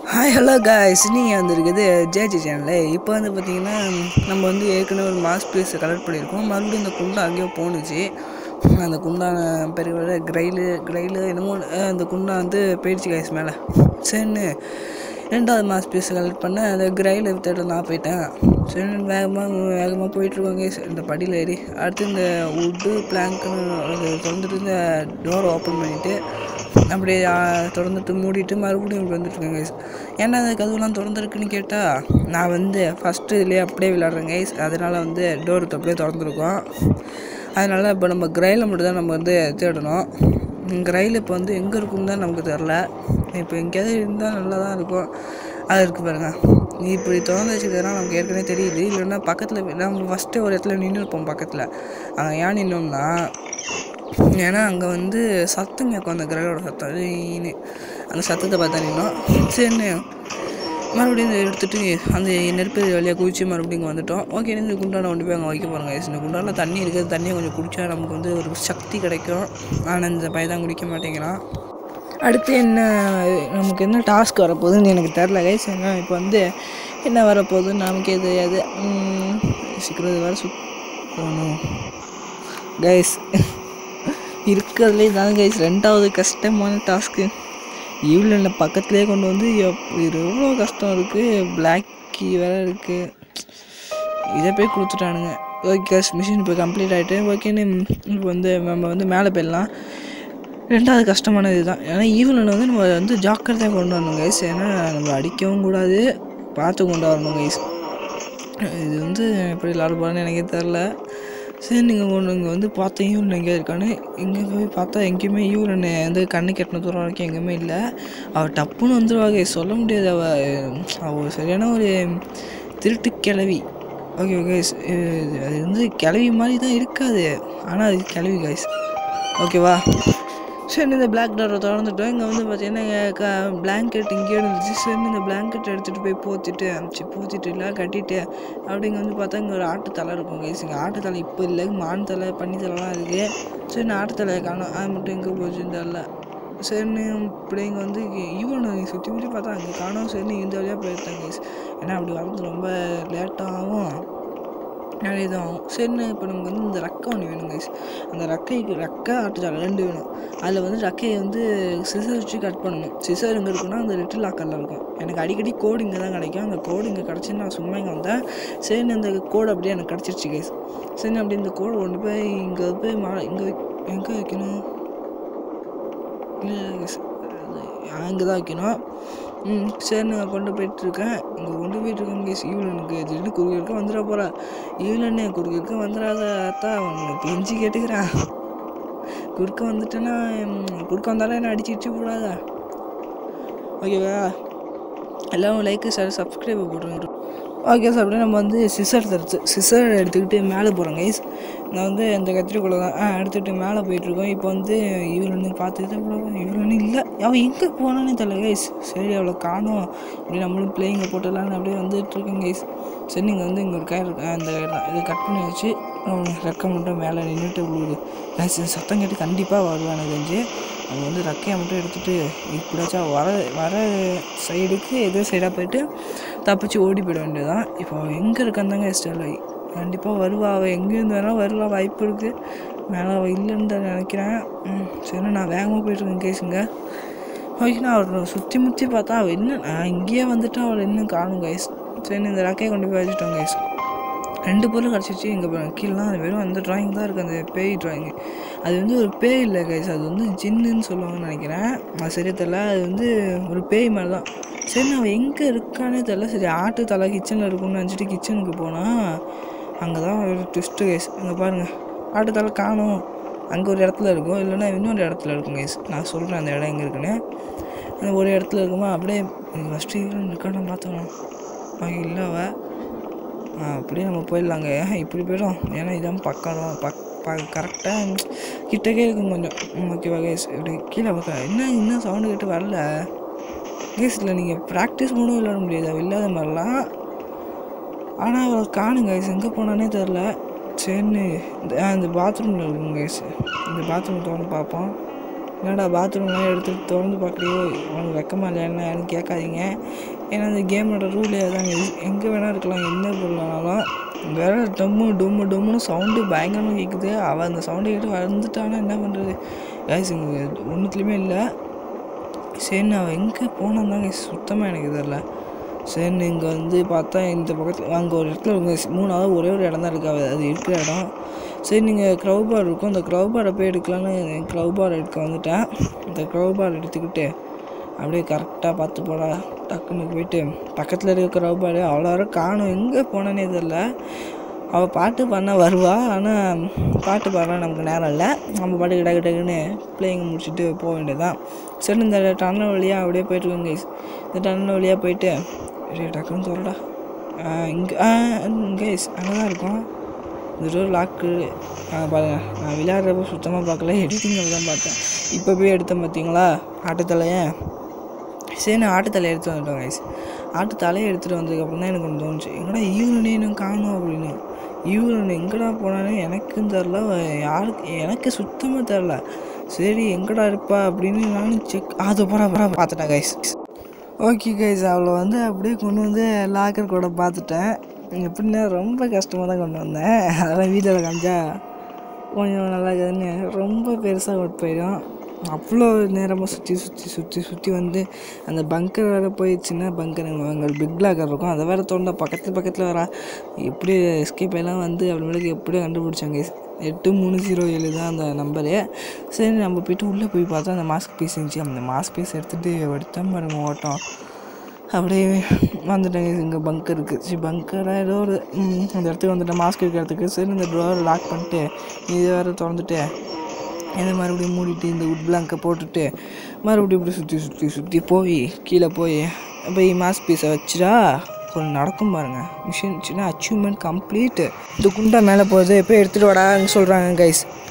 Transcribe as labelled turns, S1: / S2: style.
S1: Hi hello guys நீங்கள் வந்திருக்குது JG சேனலில் இப்போ வந்து பார்த்தீங்கன்னா நம்ம வந்து ஏற்கனவே ஒரு மாஸ் பீஸ் கலெக்ட் பண்ணியிருக்கோம் மறுபடியும் இந்த குண்டா அங்கேயோ போணுச்சு அந்த குண்டான பெரிய கிரைலு கிரைலு என்னமோ அஹ், அந்த குண்டா வந்து போயிடுச்சு காய்ஸ் மேலே சரின்னு ரெண்டாவது மாஸ் பீஸ் கலெக்ட் பண்ணேன் அந்த கிரைல தேட நான் போயிட்டேன் சரி வேகமாக வேகமாக போயிட்டுருக்கோம் கேஸ் இந்த படியில் ஏறி அடுத்து இந்த வுட்டு பிளாங்க்னு திறந்துட்டு இந்த டோரை ஓப்பன் பண்ணிவிட்டு அப்படியே ஆ, திறந்துட்டு மூடிட்டு மறுபடியும் இப்படி வந்துட்டுருக்கேன் கைஸ் ஏன்னா அந்த கதவுலாம் திறந்துருக்குன்னு கேட்டால் நான் வந்து ஃபஸ்ட்டு இதுலேயே அப்படியே விளாட்றேன் கைஸ் அதனால் வந்து டோர் அப்படியே திறந்துருக்கோம் அதனால் இப்போ நம்ம கிரைல மட்டும் தான் நம்ம வந்து தேடணும் கிரைல் இப்போ வந்து எங்கே இருக்குன்னு தான் நமக்கு தெரில இப்போ எங்கேயாவது இருந்தால் நல்லா தான் இருக்கும் அது இருக்குது பாருங்க நீ இப்படி திறந்து வச்சுக்கிறதுனா நமக்கு ஏற்கனவே தெரியுது இல்லைன்னா பக்கத்தில் நம்ம ஃபஸ்ட்டு ஒரு இடத்துல நின்று இருப்போம் பக்கத்தில் அங்கே ஏன் நின்னோம்னா ஏன்னா அங்கே வந்து சத்தம் கேட்கும் அந்த கிரகோட சத்தம் ஈன்னு. அந்த சத்தத்தை பார்த்தா நின்னோம் சரின்னு மறுபடியும் இதை எடுத்துட்டு அந்த நெருப்பு வழியாக குதிச்சு மறுபடியும் இங்கே வந்துட்டோம் ஓகே இந்த குண்டான கொண்டு போய் அங்கே வைக்க போகிறோங்க இந்த குண்டான தண்ணி இருக்குது தண்ணியை கொஞ்சம் குடித்தா நமக்கு வந்து ஒரு சக்தி கிடைக்கும் ஆனால் இந்த பையன் தான் குடிக்க மாட்டேங்கிறான் அடுத்து என்ன நமக்கு என்ன டாஸ்க் வரப்போகுதுன்னு எனக்கு தெரில கைஸ் ஏன்னா இப்போ வந்து என்ன வரப்போகுதுன்னு நமக்கே தெரியாது உம், சீக்கிரம் இது வேறு சுத்தணும் கைஸ் இருக்கிறதுலே தான் கைஸ் ரெண்டாவது கஷ்டமான டாஸ்க்கு ஈவினில் பக்கத்துலேயே கொண்டு வந்து எப் இது எவ்வளோ கஷ்டம் இருக்குது பிளாக் கீ வேறு இருக்குது இதை போய் கொடுத்துட்டானுங்க ஓகே கேஸ் மிஷின் இப்போ கம்ப்ளீட் ஆகிட்டு ஓகேன்னு இப்போ வந்து நம்ம வந்து மேலே போயிடலாம் ரெண்டாவது கஷ்டமானது இதுதான் ஏன்னா ஈவினில் வந்து நம்ம வந்து ஜாக்கிரதையாக கொண்டு வரணும் கைஸ் ஏன்னா நம்ம அடிக்கவும் கூடாது பார்த்து கொண்டு வரணும் கைஸ் இது வந்து எப்படி விளாட போகிறேன்னு எனக்கே தெரில சரி நீங்கள் ஒன்று இங்கே வந்து பார்த்தா ஈவன் எங்கே இருக்கான்னு இங்கே போய் பார்த்தா எங்கேயுமே ஈவன் வந்து கண்ணு கெட்டின தூரம் வரைக்கும் எங்கேயுமே இல்லை அவள் டப்புன்னு வந்துடுவாங்க சொல்ல முடியாது அவள் அவள் சரியான ஒரு திருட்டு கிளவி ஓகே கைஸ் அது வந்து கிளவி மாதிரி தான் இருக்காது ஆனால் அது கிளவி கைஸ் ஓகேவா சரி இந்த பிளாக் டோரை திறந்துட்டோம் இங்கே வந்து பார்த்தீங்கன்னா பிளாங்கெட் இங்கே இருந்துச்சு சரி இந்த பிளாங்கெட் எடுத்துகிட்டு போய் போத்திட்டு அமிச்சு போத்திட்டு இல்லை கட்டிட்டு அப்படி இங்கே வந்து பார்த்தா இங்கே ஒரு ஆட்டு தலை இருக்கும் கைஸ் இங்கே ஆட்டு தலை இப்போ இல்லை மான் தலை பன்னி தலைலாம் இருக்குது சரி நான் ஆட்டு தலையை காணும் அது மட்டும் எங்கே போச்சுன்னு தெரில சரின்னு இப்படி இங்கே வந்து ஈவன் சுற்றி முற்றி பார்த்தா அங்கே காணும் சரின்னு இந்த வழியாக போயிருந்தேன் கைஸ் ஏன்னா அப்படி வரது ரொம்ப லேட்டாகும் நிறைய இது ஆகும் சரிண்ணே இப்போ நமக்கு வந்து இந்த ரெக்கை ஒன்று வேணும் கைஸ் அந்த ரெக்கைக்கு ரெக்கை ஆட்டுச்சாலை ரெண்டு வேணும் அதில் வந்து ரெக்கையை வந்து சிசர் வச்சு கட் பண்ணணும் சிசர் எங்கே இருக்குன்னா அந்த லிட்டில் லாக்கரில் இருக்கும் எனக்கு அடிக்கடி கோடு இங்கே தான் கிடைக்கும் அந்த கோடு இங்கே கிடச்சி நான் சும்மா இங்கே வந்தேன் சரின்னு அந்த கோடு அப்படியே எனக்கு கிடச்சிருச்சு கைஸ் சரி அப்படி இந்த கோடு கொண்டு போய் இங்கே போய் மா இங்கே எங்கே வைக்கணும் இல்லை அங்கே தான் வைக்கணும் ம் சரி நான் கொண்டு போயிட்டுருக்கேன் இங்கே கொண்டு போயிட்டுருக்கேன் கேஸ் ஈவிலனுக்கு திடீர்னு குறுக்கிருக்க வந்துட போகிறா ஈவிலன்னு குறுக்கிருக்க வந்துடாத அத்தா அவனை கெஞ்சி கேட்டுக்கிறேன் குறுக்க வந்துட்டேன்னா ம், குறுக்க வந்தாலும் என்ன அடிச்சு இடிச்சு போடாதா ஓகேவா எல்லாம் லைக்கு சார் சப்ஸ்கிரைப் போட்டுருங்க ஓகே சார் அப்படியே நம்ம வந்து சிசர் தடுத்து சிசர் எடுத்துக்கிட்டு மேலே போகிறோம் கைஸ் நான் வந்து இந்த கத்திரிக்குள்ள தான் ஆ எடுத்துக்கிட்டு மேலே போயிட்டுருக்கோம் இப்போ வந்து இவளன்னு பார்த்துட்டு இவளன்னு இல்லை அவள் எங்கே போனானே தெரியல கைஸ் சரி அவளை காணோம் அப்படி நம்மளும் பிளேயிங்கை போட்டுடலான்னு அப்படியே வந்துட்டுருக்கேன் கைஸ் சரி நீங்கள் வந்து இங்கே ஒரு கயிறு இருக்கு ஆ, இந்த கயிறு தான் இதை கட் பண்ணி வச்சு அவன் ரெக்கை மட்டும் மேலே நின்றுட்டு விழுவுது கைஸ் சத்தம் கேட்டு கண்டிப்பாக வருவான் எனக்கு தெரிஞ்சு அவன் வந்து ரெக்கையை மட்டும் எடுத்துகிட்டு இப்படியாச்சும் வர வர சைடுக்கு எதோ சைடாக போயிட்டு தப்பிச்சு ஓடி போயிட வேண்டியதுதான் இப்போ அவள் எங்கே இருக்கான்னு தாங்க ஸ்டெல் கண்டிப்பாக வருவா அவள் எங்கேருந்து வேணால் வருவா வாய்ப்பு இருக்குது மேலே அவள் இல்லைன்னு தான் நினைக்கிறேன் ம் சரி நான் வேகமாக போயிட்டுருக்கேன் கேஸுங்க ஓகே நான் அவரை சுற்றி முற்றி பார்த்தா அவள் என்ன நான் இங்கேயே வந்துட்டு அவளை இன்னும் காணும் கைஸ் சரி இந்த ரெக்கையை கொண்டு போய் வச்சுட்டோம் கைஸ் ரெண்டு பொருள் கிடச்சிச்சு இங்கே கீழலாம் அது வெறும் அந்த டிராயிங் தான் இருக்குது அந்த பேய் டிராயிங் அது வந்து ஒரு பேய் இல்லை கைஸ் அது வந்து ஜின்னுன்னு சொல்லுவாங்கன்னு நினைக்கிறேன் அது சரியா தெரில அது வந்து ஒரு பேய் மாதிரி தான் சரி நான் எங்கே இருக்கானே தெரில சரி ஆட்டு தலை கிச்சனில் இருக்கும்னு நினச்சிட்டு கிச்சனுக்கு போனால் அங்கே தான் ஒரு ட்விஸ்ட்டு கைஸ் அங்கே பாருங்கள் ஆட்டு தலை காணும் அங்கே ஒரு இடத்துல இருக்கும் இல்லைன்னா இன்னொரு இடத்துல இருக்கும் கைஸ் நான் சொல்கிறேன் அந்த இடம் எங்கே இருக்குன்னு அந்த ஒரு இடத்துல இருக்குமா அப்படியே ஃபஸ்ட்டு இருக்கான பார்த்தோம் இல்லை அவள் ஆ, அப்படியே நம்ம போயிடலாங்க ஏன் இப்படி போயிடும் ஏன்னா இதான் பக்கம் தான் பக் ப கரெக்டாக கிட்டக்கே இருக்கும் கொஞ்சம் ம், ஓகேவா கேஸ் இப்படி கீழே பார்க்க என்ன இன்னும் சவுண்டு கேட்டு வரல கேஸ் இல்லை நீங்கள் ப்ராக்டிஸ் மூணும் விளையாட முடியாது அவள் இல்லாத மாதிரிலாம் ஆனால் அவள் காணுங்க கேஸ் எங்கே போனானே தெரில சரின்னு இந்த ஆ, இந்த பாத்ரூமில் இருக்குங்க கேஸ் இந்த பாத்ரூம் தோணு பார்ப்போம் என்னடா பாத்ரூம்லாம் எடுத்துட்டு திறந்து பார்க்கலையோ உனக்கு வெக்கமா இல்லையா என்னன்னு கேட்காதீங்க ஏன்னா அந்த கேமோட ரூலே தாங்க எங்கே வேணால் இருக்கலாம் என்ன பொருளானாலும் வேற டம்மு டொம்மு டொம்முன்னு சவுண்டு பயங்கரமாக கேட்குது அவள் அந்த சவுண்டை கேட்டு வந்துட்டானா என்ன பண்ணுறது கேஸ் இங்கே ஒன்றுத்துலேயுமே இல்லை சரி அவன் எங்கே போனான் தாங்க சுத்தமாக எனக்கு தெரில சரி இங்கே வந்து பார்த்தா இந்த பக்கத்தில் அங்கே ஒரு இடத்துல உங்க மூணாவது ஒரே ஒரு இடம் தான் இருக்கு அது அது இருக்கிற இடம் சரி நீங்கள் க்ரௌ பார் இருக்கும் அந்த க்ரௌ பாரை போய் எடுக்கலான்னு க்ரௌ பார் எடுக்க வந்துட்டேன் இந்த க்ரௌ பார் எடுத்துக்கிட்டு அப்படியே கரெக்டாக பார்த்து போடா டக்குன்னு போயிட்டு பக்கத்தில் இருக்க க்ரௌ பார் அவ்வளோ நேரம் காணும் எங்கே போனேனே தெரில அவள் பாட்டு பாடினா வருவா ஆனால் பாட்டு பாடினா நமக்கு நேரம் இல்லை நம்ம பாட்டு டக்கு டக்குன்னு பிள்ளைங்க முடிச்சுட்டு போக வேண்டியதுதான் சரி இந்த டன்னல் வழியாக அப்படியே போயிட்டுருக்கோங்க கைஸ் இந்த டன்னல் வழியாக போயிட்டு டேய் டக்குன்னு தோறடா இங்கே கைஸ் அங்கே தான் இருக்கும் இந்த டோர் லாக்கு பாருங்க நான் விளையாடுறப்ப சுத்தமாக பார்க்கல எடிட்டிங்கில் தான் பார்த்தேன் இப்போ போய் எடுத்தேன் பார்த்தீங்களா ஆட்டுத்தலையை சரி நான் ஆட்டுத்தலையை எடுத்து வந்துட்டோம் கைஸ் ஆட்டுத்தலையை எடுத்துகிட்டு வந்ததுக்கப்புறம் தான் எனக்கு ஒன்று தோணுச்சு எங்கடா ஈவனே இன்னும் காணும் அப்படின்னு ஈவன் எங்கடா போனானே எனக்கும் தெரில யாருக்கு எனக்கு சுத்தமாக தெரில சரி எங்கடா இருப்பா அப்படின்னு நானும் செக் அது போகிறா போகிறா பார்த்துட்டேன் கைஸ் ஓகே கைஸ் அவளை வந்து அப்படியே கொண்டு வந்து லாக்கர் கூட பார்த்துட்டேன் எப்படின்னா ரொம்ப கஷ்டமாக தான் கொண்டு வந்தேன் அதெல்லாம் வீட்டில் காமிச்சா கொஞ்சம் நல்லா இருக்குதுன்னு ரொம்ப பெருசாக கொண்டு போயிடும் அவ்வளோ நேரமாக சுற்றி சுற்றி சுற்றி சுற்றி வந்து அந்த பங்கர் வேறு போயிடுச்சுன்னா பங்கர் அங்கே பிக் லாக்கர் இருக்கும் அதை வேறு தோண்ட பக்கத்தில் பக்கத்தில் வரா எப்படி எஸ்கேப் எல்லாம் வந்து அப்புறமேலுக்கு எப்படியோ கண்டுபிடிச்சாங்க எட்டு மூணு ஜீரோ ஏழு தான் அந்த நம்பரு சரி நம்ம போயிட்டு உள்ளே போய் பார்த்தா அந்த மாஸ்க் பீஸ் இருந்துச்சு அந்த மாஸ்க் பீஸ் எடுத்துகிட்டு எடுத்தேன் பாருங்க ஓட்டம் அப்படியே வந்துட்டேங்க இங்கே பங்கர் இருக்குது சரி பங்கராக ஏதோ ஒரு ம், அந்த இடத்துக்கு வந்துட்டேன் மாஸ்க் இருக்கிற இடத்துக்கு சரி இந்த ட்ரோரை லாக் பண்ணிட்டு இது வேறு திறந்துட்டு இதை மறுபடியும் மூடிட்டு இந்த உட் பிளாங்கை போட்டுட்டு மறுபடியும் இப்படி சுற்றி சுற்றி சுற்றி போய் கீழே போய் போய் மாஸ்க் பீஸை வச்சுடா கொஞ்சம் நடக்கும் பாருங்க மிஷின் சின்ன அச்சீவ்மெண்ட் கம்ப்ளீட் இந்த குண்டா மேலே போகுது போய் எடுத்துகிட்டு வாடான்னு சொல்கிறாங்க கைஸ்